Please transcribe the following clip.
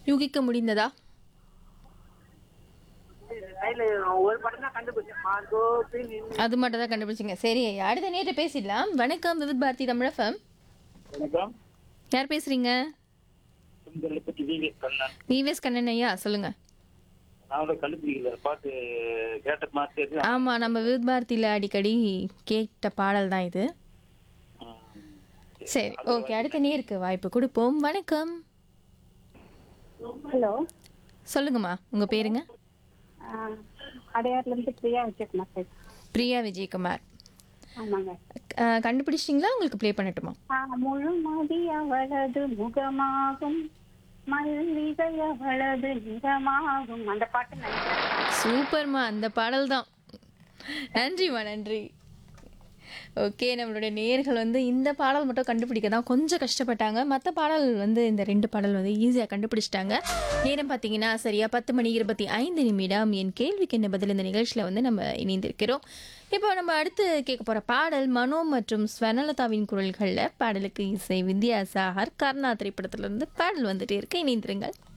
யூகிக்க முடிந்ததா கையில ஒரு படம் தான் கண்டுபிடிச்சேன் மார்கோ பின் அது மட்டும் தான் கண்டுபிடிச்சிங்க சரி அடுத்த நேரத்தை பேசிடலாம் வணக்கம் விவித் பாரதி தமிழஃபம் வணக்கம் யார் பேசுறீங்க உங்களை பத்தி விவி கண்ணன் விவிஎஸ் கண்ணன் ஐயா சொல்லுங்க நான் வந்து கண்டுபிடிக்கல பாட்டு கேட்ட மாதிரி ஆமா நம்ம விவித் பாரதியில அடிக்கடி கேட்ட பாடல் தான் இது சரி ஓகே அடுத்த நேருக்கு வாய்ப்பு கொடுப்போம் வணக்கம் ஹலோ சொல்லுங்கம்மா உங்க பேருங்க அடையாறுல இருந்து பிரியா வச்சிருக்கேன் சார் பிரியா விஜயகுமார் ஆமாங்க அஹ், கண்டுபிடிச்சிட்டிங்களா உங்களுக்கு ப்ளே பண்ணட்டுமா ஆ, முழுமதி அவளது முகமாகும் மல்லிகை அவளது நிறமாகும் அந்த பாட்டு நினைக்கிறேன் சூப்பர்மா அந்த பாடல் தான் நன்றிம்மா நன்றி ஓகே நம்மளுடைய நேயர்கள் வந்து இந்த பாடல் மட்டும் கண்டுபிடிக்க தான் கொஞ்சம் கஷ்டப்பட்டாங்க மற்ற பாடல் வந்து இந்த ரெண்டு பாடல் வந்து ஈஸியாக கண்டுபிடிச்சிட்டாங்க நேரம் பார்த்தீங்கன்னா சரியா பத்து மணி இருபத்தி ஐந்து நிமிடம் என் கேள்விக்கு என்ன பதில் இந்த நிகழ்ச்சியில் வந்து நம்ம இணைந்திருக்கிறோம் இப்போ நம்ம அடுத்து கேட்க போகிற பாடல் மனோ மற்றும் ஸ்வர்ணலதாவின் குரல்களில் பாடலுக்கு இசை வித்யாசாகர் கர்ணா திரைப்படத்திலிருந்து பாடல் வந்துட்டே இருக்கு இணைந்திருங்கள்